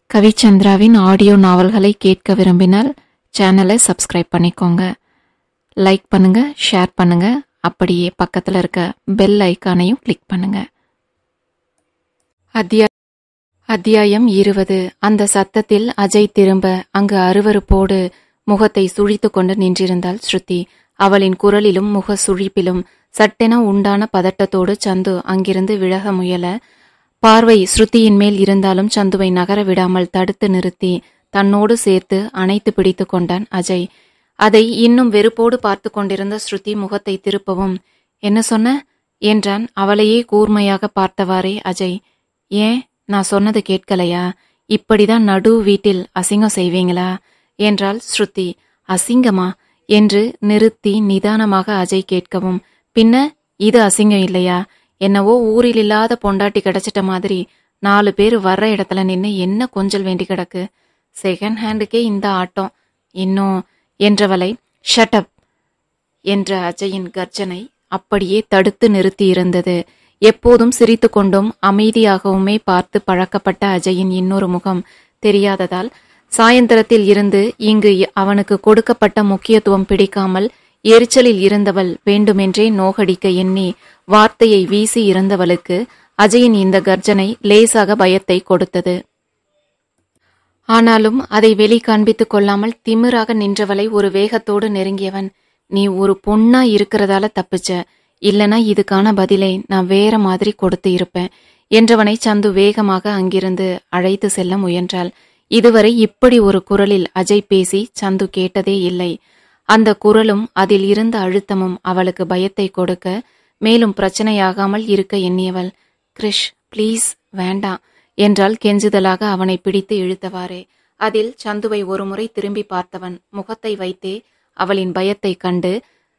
கவிச்சந்திராவின் audio நாவல்களை கேட்க விரும்பினால் சேனலை சப்ஸ்கிரைப் பண்ணிக்கோங்க லைக் பண்ணுங்க ஷேர் பண்ணுங்க அப்படியே பக்கத்தில் இருக்க பெல் ஐக்கானையும் கிளிக் பண்ணுங்க அத்தியா அத்தியாயம் இருபது அந்த சத்தத்தில் அஜய் திரும்ப அங்கு அருவருப்போடு முகத்தை சுழித்து கொண்டு நின்றிருந்தாள் ஸ்ருதி அவளின் குரலிலும் முக சுழிப்பிலும் சட்டென உண்டான பதட்டத்தோடு சந்து அங்கிருந்து விலக முயல பார்வை ஸ்ருதியின் மேல் இருந்தாலும் சந்துவை நகர விடாமல் தடுத்து நிறுத்தி தன்னோடு சேர்த்து அணைத்து பிடித்து கொண்டான் அஜய் அதை இன்னும் வெறுப்போடு பார்த்து கொண்டிருந்த ஸ்ருதி முகத்தை திருப்பவும் என்ன சொன்ன என்றான் அவளையே கூர்மையாக பார்த்தவாறே அஜய் ஏன் நான் சொன்னது கேட்கலையா இப்படிதான் நடு வீட்டில் அசிங்கம் செய்வீங்களா என்றாள் ஸ்ருதி அசிங்கமா என்று நிறுத்தி நிதானமாக அஜய் கேட்கவும் பின்ன இது அசிங்கம் இல்லையா என்னவோ ஊரில் இல்லாத பொண்டாட்டி கிடைச்சிட்ட மாதிரி நாலு பேர் வர்ற இடத்துல நின்னு என்ன கொஞ்சல் வேண்டி கிடக்கு செகண்ட் ஹேண்டுக்கே இந்த ஆட்டம் இன்னும் என்றவளை ஷட்டப் என்ற அஜயின் கர்ஜனை அப்படியே தடுத்து நிறுத்தி இருந்தது எப்போதும் சிரித்து கொண்டும் அமைதியாகவுமே பார்த்து பழக்கப்பட்ட அஜயின் இன்னொரு முகம் தெரியாததால் சாயந்தரத்தில் இருந்து இங்கு அவனுக்கு கொடுக்கப்பட்ட முக்கியத்துவம் பிடிக்காமல் எரிச்சலில் இருந்தவள் வேண்டுமென்றே நோகடிக்க எண்ணி வார்த்தையை வீசி இருந்தவளுக்கு அஜயின் இந்த கர்ஜனை லேசாக பயத்தை கொடுத்தது ஆனாலும் அதை வெளி காண்பித்துக் கொள்ளாமல் திமிராக நின்றவளை ஒரு வேகத்தோடு நெருங்கியவன் நீ ஒரு பொண்ணா இருக்கிறதால தப்பிச்ச இல்லனா இதுக்கான பதிலை நான் வேற மாதிரி கொடுத்து இருப்பேன் என்றவனை சந்து வேகமாக அங்கிருந்து அழைத்து செல்ல முயன்றாள் இதுவரை இப்படி ஒரு குரலில் அஜய் பேசி சந்து கேட்டதே இல்லை அந்த குரலும் அதில் இருந்த அழுத்தமும் அவளுக்கு பயத்தை கொடுக்க மேலும் பிரச்சனையாகாமல் இருக்க எண்ணியவள் கிரிஷ் ப்ளீஸ் வேண்டாம் என்றால் கெஞ்சுதலாக அவனை பிடித்து இழுத்தவாறே அதில் சந்துவை ஒருமுறை திரும்பி பார்த்தவன் முகத்தை வைத்தே அவளின் பயத்தை கண்டு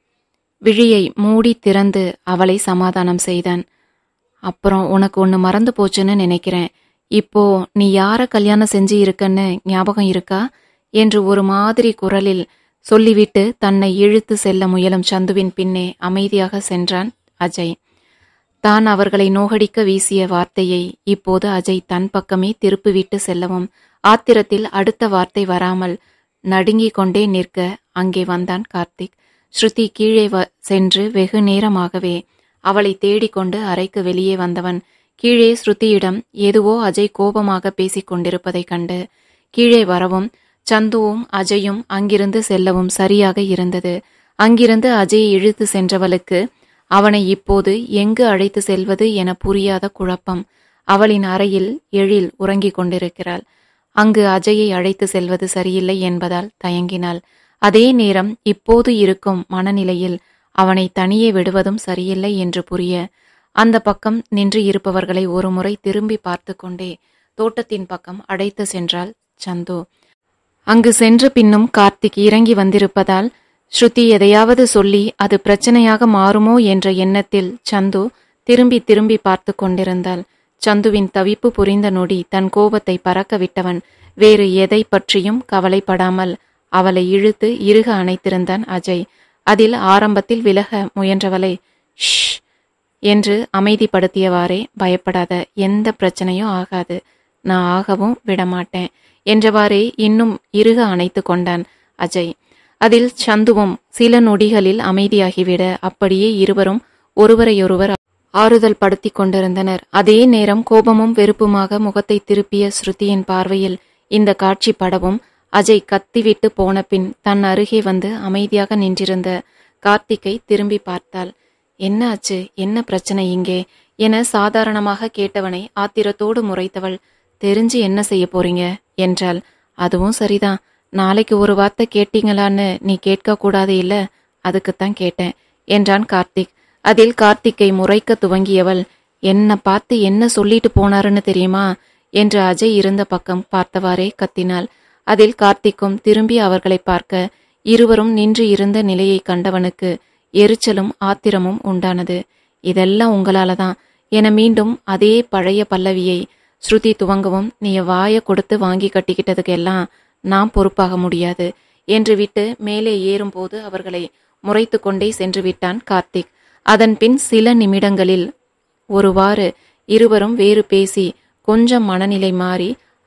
விழியை மூடி திறந்து அவளை சமாதானம் செய்தான் அப்புறம் உனக்கு ஒன்று மறந்து போச்சுன்னு நினைக்கிறேன் இப்போ நீ யார கல்யாணம் செஞ்சு இருக்கன்னு ஞாபகம் இருக்கா என்று ஒரு மாதிரி குரலில் சொல்லிவிட்டு தன்னை இழுத்து செல்ல முயலும் சந்துவின் பின்னே அமைதியாக சென்றான் அஜய் தான் அவர்களை நோகடிக்க வீசிய வார்த்தையை இப்போது அஜய் தன் பக்கமே திருப்பிவிட்டு செல்லவும் ஆத்திரத்தில் அடுத்த வார்த்தை வராமல் நடுங்கிக் கொண்டே நிற்க அங்கே வந்தான் கார்த்திக் ஸ்ருதி கீழே சென்று வெகு நேரமாகவே அவளை தேடிக்கொண்டு அறைக்கு வெளியே வந்தவன் கீழே ஸ்ருதியிடம் எதுவோ அஜய் கோபமாக பேசிக் கொண்டிருப்பதைக் கண்டு கீழே வரவும் சந்துவும் அஜயும் அங்கிருந்து செல்லவும் சரியாக இருந்தது அங்கிருந்து அஜயை இழுத்து சென்றவளுக்கு அவனை இப்போது எங்கு அழைத்து செல்வது என புரியாத குழப்பம் அவளின் அறையில் எழில் உறங்கிக் கொண்டிருக்கிறாள் அங்கு அஜயை அழைத்து செல்வது சரியில்லை என்பதால் தயங்கினாள் அதே நேரம் இப்போது இருக்கும் மனநிலையில் அவனை தனியே விடுவதும் சரியில்லை என்று புரிய அந்த பக்கம் நின்று இருப்பவர்களை ஒருமுறை திரும்பி பார்த்து கொண்டே தோட்டத்தின் பக்கம் அழைத்து சென்றாள் சந்து அங்கு சென்று பின்னும் கார்த்திக் இறங்கி வந்திருப்பதால் ஸ்ருதி எதையாவது சொல்லி அது பிரச்சனையாக மாறுமோ என்ற எண்ணத்தில் சந்து திரும்பி திரும்பி பார்த்து கொண்டிருந்தாள் சந்துவின் தவிப்பு புரிந்த நொடி தன் கோபத்தை பறக்க விட்டவன் வேறு எதை பற்றியும் கவலைப்படாமல் அவளை இழுத்து இறுக அணைத்திருந்தான் அஜய் அதில் ஆரம்பத்தில் விலக முயன்றவளை ஷ் என்று அமைதிப்படுத்தியவாறே பயப்படாத எந்த பிரச்சனையும் ஆகாது நான் ஆகவும் விடமாட்டேன் என்றவாறே இன்னும் இறுக அணைத்து கொண்டான் அஜய் அதில் சந்துவும் சில நொடிகளில் அமைதியாகிவிட அப்படியே இருவரும் ஒருவரையொருவர் ஆறுதல் படுத்தி கொண்டிருந்தனர் அதே நேரம் கோபமும் வெறுப்புமாக முகத்தை திருப்பிய ஸ்ருதியின் பார்வையில் இந்த காட்சி படவும் அஜய் கத்திவிட்டு போன பின் தன் அருகே வந்து அமைதியாக நின்றிருந்த கார்த்திக்கை திரும்பி பார்த்தாள் என்ன ஆச்சு என்ன பிரச்சனை இங்கே என சாதாரணமாக கேட்டவனை ஆத்திரத்தோடு முறைத்தவள் தெரிஞ்சு என்ன செய்ய போறீங்க என்றாள் அதுவும் சரிதான் நாளைக்கு ஒரு வார்த்தை கேட்டீங்களான்னு நீ கேட்க கூடாது இல்ல அதுக்குத்தான் கேட்டேன் என்றான் கார்த்திக் அதில் கார்த்திக்கை முறைக்க துவங்கியவள் என்ன பார்த்து என்ன சொல்லிட்டு போனாருன்னு தெரியுமா என்று அஜய் இருந்த பக்கம் பார்த்தவாறே கத்தினாள் அதில் கார்த்திக்கும் திரும்பி அவர்களை பார்க்க இருவரும் நின்று இருந்த நிலையை கண்டவனுக்கு எரிச்சலும் ஆத்திரமும் உண்டானது இதெல்லாம் உங்களால தான் என மீண்டும் அதே பழைய பல்லவியை ஸ்ருதி துவங்கவும் நீ வாய கொடுத்து வாங்கி கட்டிக்கிட்டதுக்கு எல்லாம் நான் பொறுப்பாக முடியாது என்று விட்டு மேலே ஏறும்போது அவர்களை முறைத்து கொண்டே சென்று விட்டான் கார்த்திக் அதன் பின் சில நிமிடங்களில் ஒருவாறு இருவரும் வேறு பேசி கொஞ்சம் மனநிலை மாறி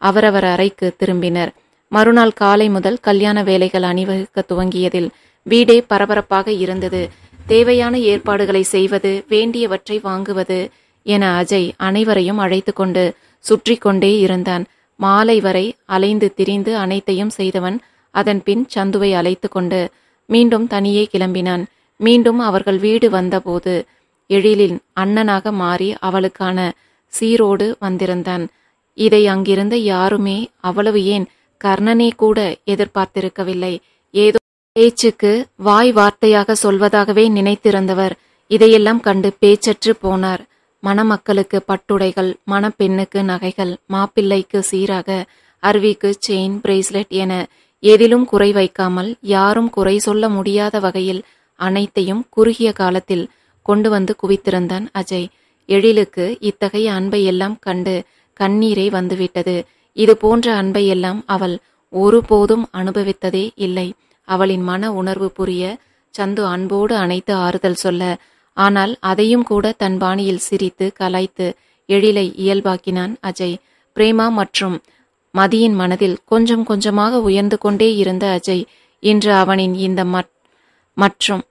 அவரவர் அறைக்கு திரும்பினர் மறுநாள் காலை முதல் கல்யாண வேலைகள் அணிவகுக்க துவங்கியதில் வீடே பரபரப்பாக இருந்தது தேவையான ஏற்பாடுகளை செய்வது வேண்டியவற்றை வாங்குவது என அஜய் அனைவரையும் அழைத்து கொண்டு சுற்றி கொண்டே இருந்தான் மாலை வரை அலைந்து திரிந்து அனைத்தையும் செய்தவன் அதன் பின் சந்துவை அழைத்து கொண்டு மீண்டும் தனியே கிளம்பினான் மீண்டும் அவர்கள் வீடு வந்தபோது எழிலின் அண்ணனாக மாறி அவளுக்கான சீரோடு வந்திருந்தான் இதை அங்கிருந்த யாருமே அவ்வளவு ஏன் கர்ணனே கூட எதிர்பார்த்திருக்கவில்லை ஏதோ பேச்சுக்கு வாய் வார்த்தையாக சொல்வதாகவே நினைத்திருந்தவர் இதையெல்லாம் கண்டு பேச்சற்று போனார் மணமக்களுக்கு பட்டுடைகள் மணப்பெண்ணுக்கு நகைகள் மாப்பிள்ளைக்கு சீராக அருவிக்கு செயின் பிரேஸ்லெட் என எதிலும் குறை வைக்காமல் யாரும் குறை சொல்ல முடியாத வகையில் அனைத்தையும் குறுகிய காலத்தில் கொண்டு வந்து குவித்திருந்தான் அஜய் எழிலுக்கு இத்தகைய அன்பை எல்லாம் கண்டு கண்ணீரே வந்துவிட்டது இது போன்ற அன்பை எல்லாம் அவள் ஒருபோதும் அனுபவித்ததே இல்லை அவளின் மன உணர்வு புரிய சந்து அன்போடு அணைத்து ஆறுதல் சொல்ல ஆனால் அதையும் கூட தன் பாணியில் சிரித்து கலாய்த்து எழிலை இயல்பாக்கினான் அஜய் பிரேமா மற்றும் மதியின் மனதில் கொஞ்சம் கொஞ்சமாக உயர்ந்து கொண்டே இருந்த அஜய் இன்று அவனின் இந்த மற்றும்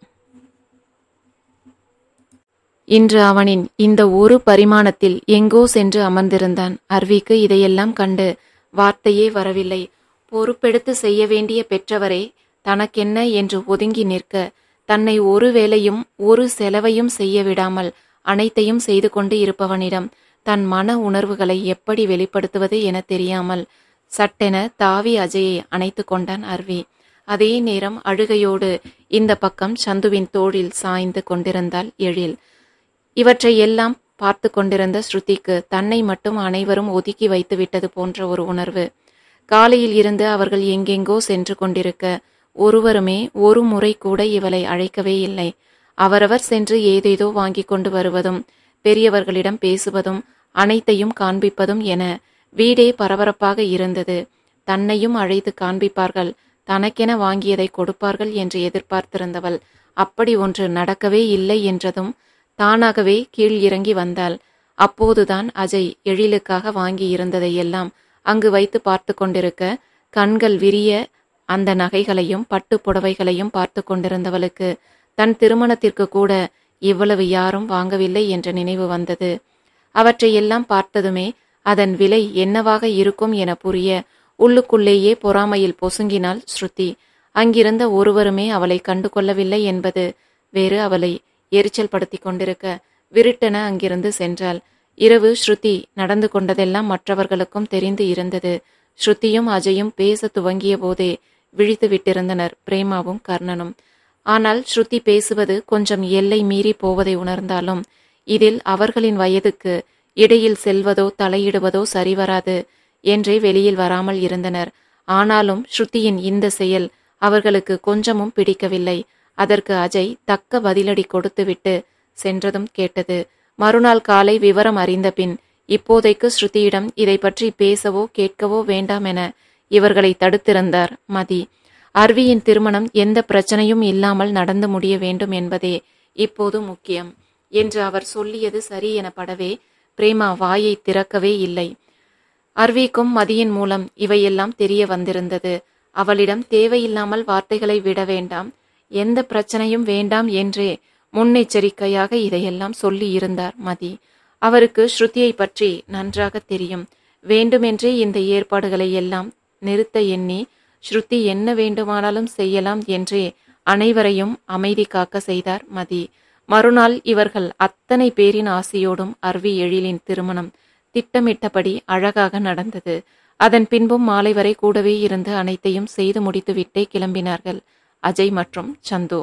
இன்று அவனின் இந்த ஒரு பரிமாணத்தில் எங்கோ சென்று அமர்ந்திருந்தான் அர்விக்கு இதையெல்லாம் கண்டு வார்த்தையே வரவில்லை பொறுப்பெடுத்து செய்ய வேண்டிய பெற்றவரே தனக்கென்ன என்று ஒதுங்கி நிற்க தன்னை ஒரு வேலையும் ஒரு செலவையும் செய்ய விடாமல் அனைத்தையும் செய்து கொண்டு இருப்பவனிடம் தன் மன உணர்வுகளை எப்படி வெளிப்படுத்துவது என தெரியாமல் சட்டென தாவி அஜயை அணைத்து கொண்டான் அர்வி அதே நேரம் அழுகையோடு இந்த பக்கம் சந்துவின் தோளில் சாய்ந்து கொண்டிருந்தாள் எழில் இவற்றை எல்லாம் பார்த்து கொண்டிருந்த ஸ்ருதிக்கு தன்னை மட்டும் அனைவரும் ஒதுக்கி வைத்து விட்டது போன்ற ஒரு உணர்வு காலையில் இருந்து அவர்கள் எங்கெங்கோ சென்று கொண்டிருக்க ஒருவருமே ஒரு முறை கூட இவளை அழைக்கவே இல்லை அவரவர் சென்று ஏதேதோ வாங்கி கொண்டு வருவதும் பெரியவர்களிடம் பேசுவதும் அனைத்தையும் காண்பிப்பதும் என வீடே பரபரப்பாக இருந்தது தன்னையும் அழைத்து காண்பிப்பார்கள் தனக்கென வாங்கியதை கொடுப்பார்கள் என்று எதிர்பார்த்திருந்தவள் அப்படி ஒன்று நடக்கவே இல்லை என்றதும் தானாகவே கீழ் இறங்கி வந்தாள் அப்போதுதான் அஜய் எழிலுக்காக வாங்கி இருந்ததையெல்லாம் அங்கு வைத்து பார்த்து கொண்டிருக்க கண்கள் விரிய அந்த நகைகளையும் பட்டு புடவைகளையும் பார்த்து கொண்டிருந்தவளுக்கு தன் திருமணத்திற்கு கூட இவ்வளவு யாரும் வாங்கவில்லை என்ற நினைவு வந்தது அவற்றை எல்லாம் பார்த்ததுமே அதன் விலை என்னவாக இருக்கும் என புரிய உள்ளுக்குள்ளேயே பொறாமையில் பொசுங்கினாள் ஸ்ருதி அங்கிருந்த ஒருவருமே அவளை கண்டு கொள்ளவில்லை என்பது வேறு அவளை எரிச்சல் படுத்தி கொண்டிருக்க விருட்டென அங்கிருந்து சென்றாள் இரவு ஸ்ருதி நடந்து கொண்டதெல்லாம் மற்றவர்களுக்கும் தெரிந்து இருந்தது ஸ்ருதியும் அஜயும் பேச துவங்கிய போதே விழித்து விட்டிருந்தனர் பிரேமாவும் கர்ணனும் ஆனால் ஸ்ருதி பேசுவது கொஞ்சம் எல்லை மீறி போவதை உணர்ந்தாலும் இதில் அவர்களின் வயதுக்கு இடையில் செல்வதோ தலையிடுவதோ சரிவராது என்றே வெளியில் வராமல் இருந்தனர் ஆனாலும் ஸ்ருதியின் இந்த செயல் அவர்களுக்கு கொஞ்சமும் பிடிக்கவில்லை அதற்கு அஜய் தக்க பதிலடி கொடுத்துவிட்டு சென்றதும் கேட்டது மறுநாள் காலை விவரம் அறிந்த பின் இப்போதைக்கு ஸ்ருதியிடம் இதை பற்றி பேசவோ கேட்கவோ வேண்டாம் என இவர்களை தடுத்திருந்தார் மதி அர்வியின் திருமணம் எந்த பிரச்சனையும் இல்லாமல் நடந்து முடிய வேண்டும் என்பதே இப்போது முக்கியம் என்று அவர் சொல்லியது சரி எனப்படவே பிரேமா வாயை திறக்கவே இல்லை அர்விக்கும் மதியின் மூலம் இவையெல்லாம் தெரிய வந்திருந்தது அவளிடம் தேவையில்லாமல் வார்த்தைகளை விட வேண்டாம் எந்த பிரச்சனையும் வேண்டாம் என்றே முன்னெச்சரிக்கையாக இதையெல்லாம் சொல்லி இருந்தார் மதி அவருக்கு ஸ்ருதியை பற்றி நன்றாக தெரியும் வேண்டுமென்றே இந்த ஏற்பாடுகளை எல்லாம் நிறுத்த எண்ணி ஸ்ருதி என்ன வேண்டுமானாலும் செய்யலாம் என்றே அனைவரையும் அமைதி காக்க செய்தார் மதி மறுநாள் இவர்கள் அத்தனை பேரின் ஆசையோடும் அர்வி எழிலின் திருமணம் திட்டமிட்டபடி அழகாக நடந்தது அதன் பின்பும் மாலை வரை கூடவே இருந்து அனைத்தையும் செய்து முடித்துவிட்டே கிளம்பினார்கள் அஜய் மற்றும் சந்து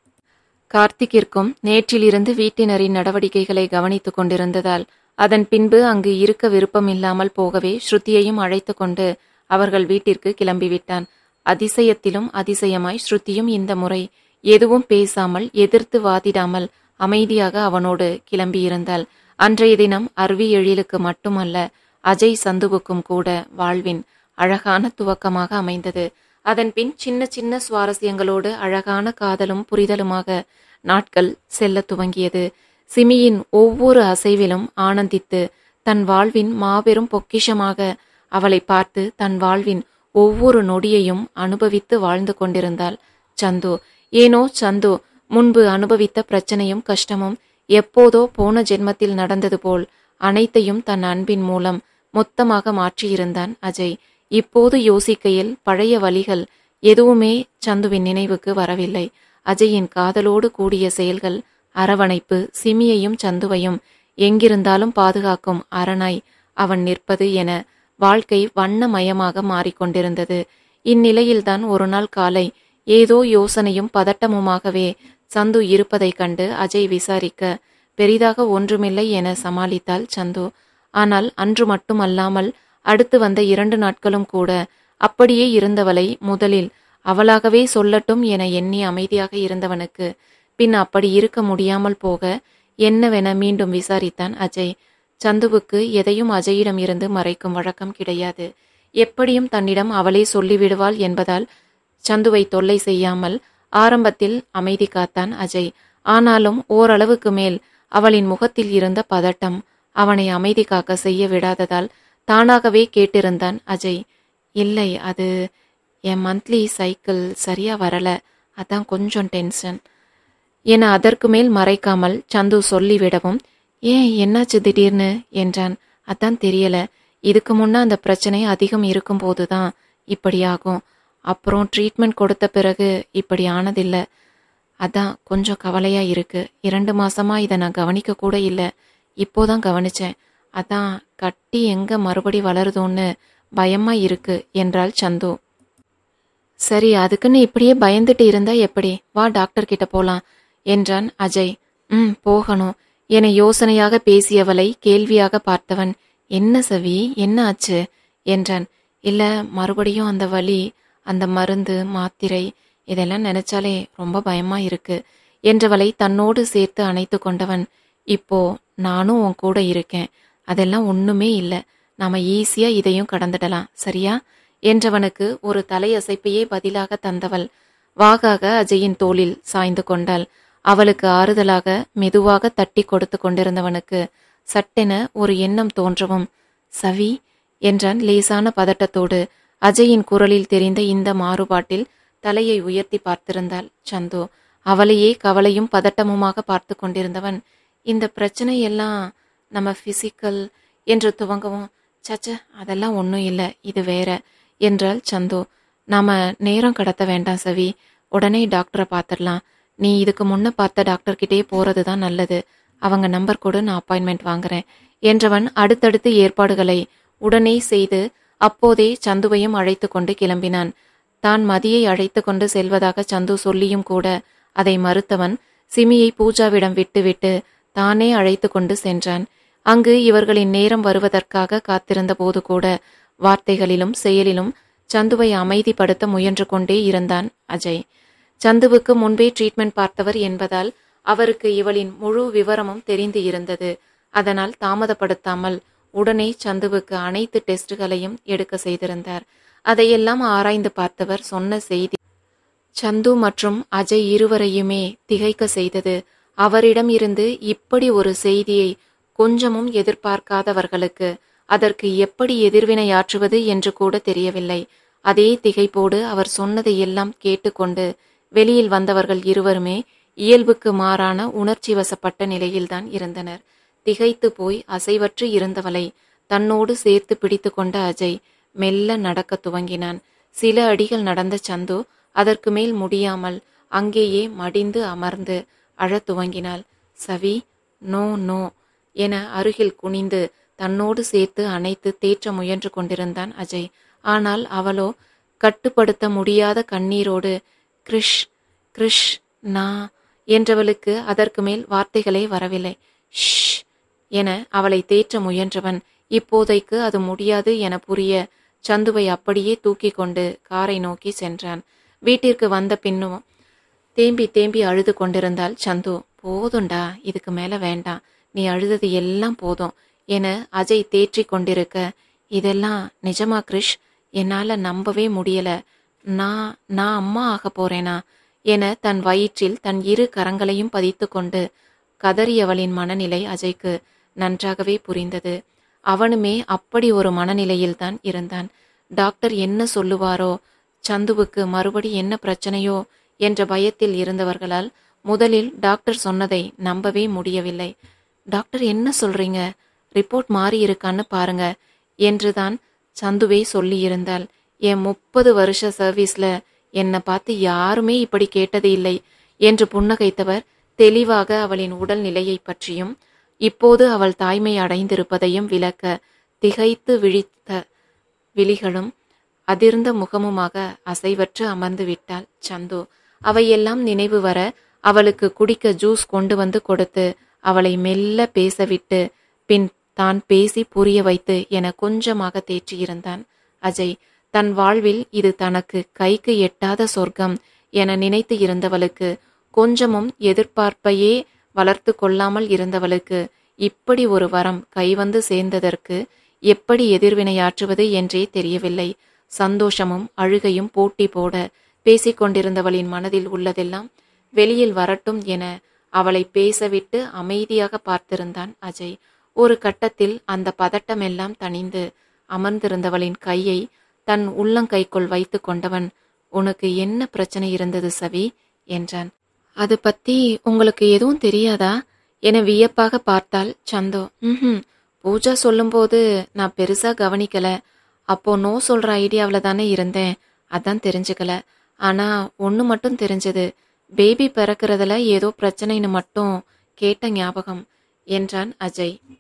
கார்த்திக்கிற்கும் நேற்றிலிருந்து வீட்டினரின் நடவடிக்கைகளை கவனித்துக் கொண்டிருந்ததால் அதன் பின்பு அங்கு இருக்க விருப்பமில்லாமல் போகவே ஸ்ருதியையும் அழைத்து கொண்டு அவர்கள் வீட்டிற்கு கிளம்பிவிட்டான் அதிசயத்திலும் அதிசயமாய் ஸ்ருதியும் இந்த முறை எதுவும் பேசாமல் எதிர்த்து வாதிடாமல் அமைதியாக அவனோடு கிளம்பியிருந்தாள் அன்றைய தினம் அருவி எழிலுக்கு மட்டுமல்ல அஜய் சந்துவுக்கும் கூட வாழ்வின் அழகான துவக்கமாக அமைந்தது அதன் பின் சின்ன சின்ன சுவாரஸ்யங்களோடு அழகான காதலும் புரிதலுமாக நாட்கள் செல்ல துவங்கியது சிமியின் ஒவ்வொரு அசைவிலும் ஆனந்தித்து தன் வாழ்வின் மாபெரும் பொக்கிஷமாக அவளை பார்த்து தன் வாழ்வின் ஒவ்வொரு நொடியையும் அனுபவித்து வாழ்ந்து கொண்டிருந்தாள் சந்து ஏனோ சந்து முன்பு அனுபவித்த பிரச்சனையும் கஷ்டமும் எப்போதோ போன ஜென்மத்தில் நடந்தது போல் அனைத்தையும் தன் அன்பின் மூலம் மொத்தமாக மாற்றியிருந்தான் அஜய் இப்போது யோசிக்கையில் பழைய வழிகள் எதுவுமே சந்துவின் நினைவுக்கு வரவில்லை அஜயின் காதலோடு கூடிய செயல்கள் அரவணைப்பு சிமியையும் சந்துவையும் எங்கிருந்தாலும் பாதுகாக்கும் அரணாய் அவன் நிற்பது என வாழ்க்கை வண்ணமயமாக மாறிக்கொண்டிருந்தது இந்நிலையில்தான் ஒரு நாள் காலை ஏதோ யோசனையும் பதட்டமுமாகவே சந்து இருப்பதைக் கண்டு அஜய் விசாரிக்க பெரிதாக ஒன்றுமில்லை என சமாளித்தாள் சந்து ஆனால் அன்று மட்டுமல்லாமல் அடுத்து வந்த இரண்டு நாட்களும் கூட அப்படியே இருந்தவளை முதலில் அவளாகவே சொல்லட்டும் என எண்ணி அமைதியாக இருந்தவனுக்கு பின் அப்படி இருக்க முடியாமல் போக என்னவென மீண்டும் விசாரித்தான் அஜய் சந்துவுக்கு எதையும் அஜயிடம் இருந்து மறைக்கும் வழக்கம் கிடையாது எப்படியும் தன்னிடம் அவளே சொல்லிவிடுவாள் என்பதால் சந்துவை தொல்லை செய்யாமல் ஆரம்பத்தில் அமைதி காத்தான் அஜய் ஆனாலும் ஓரளவுக்கு மேல் அவளின் முகத்தில் இருந்த பதட்டம் அவனை அமைதி காக்க செய்ய விடாததால் தானாகவே கேட்டிருந்தான் அஜய் இல்லை அது என் மந்த்லி சைக்கிள் சரியா வரல அதான் கொஞ்சம் டென்ஷன் என அதற்கு மேல் மறைக்காமல் சந்து சொல்லிவிடவும் ஏன் என்னாச்சு திடீர்னு என்றான் அதான் தெரியல இதுக்கு முன்ன அந்த பிரச்சனை அதிகம் இருக்கும் போதுதான் இப்படி ஆகும் அப்புறம் ட்ரீட்மெண்ட் கொடுத்த பிறகு இப்படி ஆனதில்ல அதான் கொஞ்சம் கவலையா இருக்கு இரண்டு மாசமா இதை நான் கவனிக்க கூட இல்லை இப்போதான் கவனிச்சேன் அதான் கட்டி எங்க மறுபடி வளருதோன்னு பயமா இருக்கு என்றாள் சந்து சரி அதுக்குன்னு இப்படியே பயந்துட்டு இருந்தா எப்படி வா டாக்டர் கிட்ட போலாம் என்றான் அஜய் ம் போகணும் என யோசனையாக பேசியவளை கேள்வியாக பார்த்தவன் என்ன சவி என்ன ஆச்சு என்றான் இல்ல மறுபடியும் அந்த வலி அந்த மருந்து மாத்திரை இதெல்லாம் நினைச்சாலே ரொம்ப பயமா இருக்கு என்றவளை தன்னோடு சேர்த்து அணைத்து கொண்டவன் இப்போ நானும் உன் கூட இருக்கேன் அதெல்லாம் ஒண்ணுமே இல்ல நாம ஈஸியா இதையும் கடந்துடலாம் சரியா என்றவனுக்கு ஒரு தலையசைப்பையே பதிலாக தந்தவள் வாகாக அஜயின் தோளில் சாய்ந்து கொண்டாள் அவளுக்கு ஆறுதலாக மெதுவாக தட்டி கொடுத்து கொண்டிருந்தவனுக்கு சட்டென ஒரு எண்ணம் தோன்றவும் சவி என்றான் லேசான பதட்டத்தோடு அஜயின் குரலில் தெரிந்த இந்த மாறுபாட்டில் தலையை உயர்த்தி பார்த்திருந்தாள் சந்து அவளையே கவலையும் பதட்டமுமாக பார்த்து கொண்டிருந்தவன் இந்த பிரச்சனை எல்லாம் நம்ம பிசிக்கல் என்று துவங்கவும் சச்ச அதெல்லாம் ஒன்றும் இல்லை இது வேற என்றாள் சந்து நாம நேரம் கடத்த வேண்டாம் சவி உடனே டாக்டரை பார்த்துடலாம் நீ இதுக்கு முன்ன பார்த்த டாக்டர்கிட்டே போறது தான் நல்லது அவங்க நம்பர் கொடு நான் அப்பாயின்மெண்ட் வாங்குறேன் என்றவன் அடுத்தடுத்து ஏற்பாடுகளை உடனே செய்து அப்போதே சந்துவையும் அழைத்து கொண்டு கிளம்பினான் தான் மதியை அழைத்து கொண்டு செல்வதாக சந்து சொல்லியும் கூட அதை மறுத்தவன் சிமியை பூஜாவிடம் விட்டுவிட்டு தானே அழைத்து கொண்டு சென்றான் அங்கு இவர்களின் நேரம் வருவதற்காக காத்திருந்த போது கூட வார்த்தைகளிலும் செயலிலும் சந்துவை அமைதிப்படுத்த முயன்று கொண்டே இருந்தான் அஜய் சந்துவுக்கு முன்பே ட்ரீட்மெண்ட் பார்த்தவர் என்பதால் அவருக்கு இவளின் முழு விவரமும் தெரிந்து இருந்தது அதனால் தாமதப்படுத்தாமல் உடனே சந்துவுக்கு அனைத்து டெஸ்டுகளையும் எடுக்க செய்திருந்தார் அதையெல்லாம் ஆராய்ந்து பார்த்தவர் சொன்ன செய்தி சந்து மற்றும் அஜய் இருவரையுமே திகைக்க செய்தது அவரிடம் இருந்து இப்படி ஒரு செய்தியை கொஞ்சமும் எதிர்பார்க்காதவர்களுக்கு அதற்கு எப்படி எதிர்வினையாற்றுவது என்று கூட தெரியவில்லை அதே திகைப்போடு அவர் சொன்னதை எல்லாம் கேட்டுக்கொண்டு வெளியில் வந்தவர்கள் இருவருமே இயல்புக்கு மாறான உணர்ச்சி வசப்பட்ட நிலையில்தான் இருந்தனர் திகைத்து போய் அசைவற்று இருந்தவளை தன்னோடு சேர்த்து பிடித்து கொண்ட அஜய் மெல்ல நடக்க துவங்கினான் சில அடிகள் நடந்த சந்து அதற்கு மேல் முடியாமல் அங்கேயே மடிந்து அமர்ந்து அழத் துவங்கினாள் சவி நோ நோ என அருகில் குனிந்து தன்னோடு சேர்த்து அணைத்து தேற்ற முயன்று கொண்டிருந்தான் அஜய் ஆனால் அவளோ கட்டுப்படுத்த முடியாத கண்ணீரோடு கிருஷ் கிருஷ் நா என்றவளுக்கு அதற்கு மேல் வார்த்தைகளே வரவில்லை ஷ் என அவளை தேற்ற முயன்றவன் இப்போதைக்கு அது முடியாது என புரிய சந்துவை அப்படியே தூக்கி கொண்டு காரை நோக்கி சென்றான் வீட்டிற்கு வந்த பின்னும் தேம்பி தேம்பி அழுது கொண்டிருந்தாள் சந்து போதும்டா இதுக்கு மேல வேண்டாம் நீ அழுதது எல்லாம் போதும் என அஜய் தேற்றி கொண்டிருக்க இதெல்லாம் நிஜமா கிரிஷ் என்னால நம்பவே முடியல நான் நான் அம்மா ஆக போறேனா என தன் வயிற்றில் தன் இரு கரங்களையும் பதித்து கொண்டு கதறியவளின் மனநிலை அஜய்க்கு நன்றாகவே புரிந்தது அவனுமே அப்படி ஒரு மனநிலையில்தான் இருந்தான் டாக்டர் என்ன சொல்லுவாரோ சந்துவுக்கு மறுபடி என்ன பிரச்சனையோ என்ற பயத்தில் இருந்தவர்களால் முதலில் டாக்டர் சொன்னதை நம்பவே முடியவில்லை டாக்டர் என்ன சொல்றீங்க ரிப்போர்ட் மாறி இருக்கான்னு பாருங்க என்றுதான் சந்துவே சொல்லியிருந்தாள் என் முப்பது வருஷ சர்வீஸ்ல என்னை பார்த்து யாருமே இப்படி கேட்டது இல்லை என்று புன்னகைத்தவர் தெளிவாக அவளின் உடல் நிலையை பற்றியும் இப்போது அவள் தாய்மை அடைந்திருப்பதையும் விளக்க திகைத்து விழித்த விழிகளும் அதிர்ந்த முகமுமாக அசைவற்று அமர்ந்து விட்டாள் சந்து அவையெல்லாம் நினைவு வர அவளுக்கு குடிக்க ஜூஸ் கொண்டு வந்து கொடுத்து அவளை மெல்ல பேசவிட்டு பின் தான் பேசி புரிய வைத்து என கொஞ்சமாக தேற்றியிருந்தான் அஜய் தன் வாழ்வில் இது தனக்கு கைக்கு எட்டாத சொர்க்கம் என நினைத்து இருந்தவளுக்கு கொஞ்சமும் எதிர்பார்ப்பையே வளர்த்து கொள்ளாமல் இருந்தவளுக்கு இப்படி ஒரு வரம் கைவந்து சேர்ந்ததற்கு எப்படி எதிர்வினையாற்றுவது என்றே தெரியவில்லை சந்தோஷமும் அழுகையும் போட்டி போட பேசிக்கொண்டிருந்தவளின் மனதில் உள்ளதெல்லாம் வெளியில் வரட்டும் என அவளை பேசவிட்டு அமைதியாக பார்த்திருந்தான் அஜய் ஒரு கட்டத்தில் அந்த பதட்டமெல்லாம் தணிந்து அமர்ந்திருந்தவளின் கையை தன் உள்ளங்கைக்குள் வைத்து கொண்டவன் உனக்கு என்ன பிரச்சனை இருந்தது சவி என்றான் அது பத்தி உங்களுக்கு எதுவும் தெரியாதா என வியப்பாக பார்த்தால் சந்தோ ம் பூஜா சொல்லும்போது நான் பெருசா கவனிக்கல அப்போ நோ சொல்ற ஐடியாவில் தானே இருந்தேன் அதான் தெரிஞ்சுக்கல ஆனா ஒன்று மட்டும் தெரிஞ்சது பேபி பிறக்கிறதுல ஏதோ பிரச்சனைன்னு மட்டும் கேட்ட ஞாபகம் என்றான் அஜய்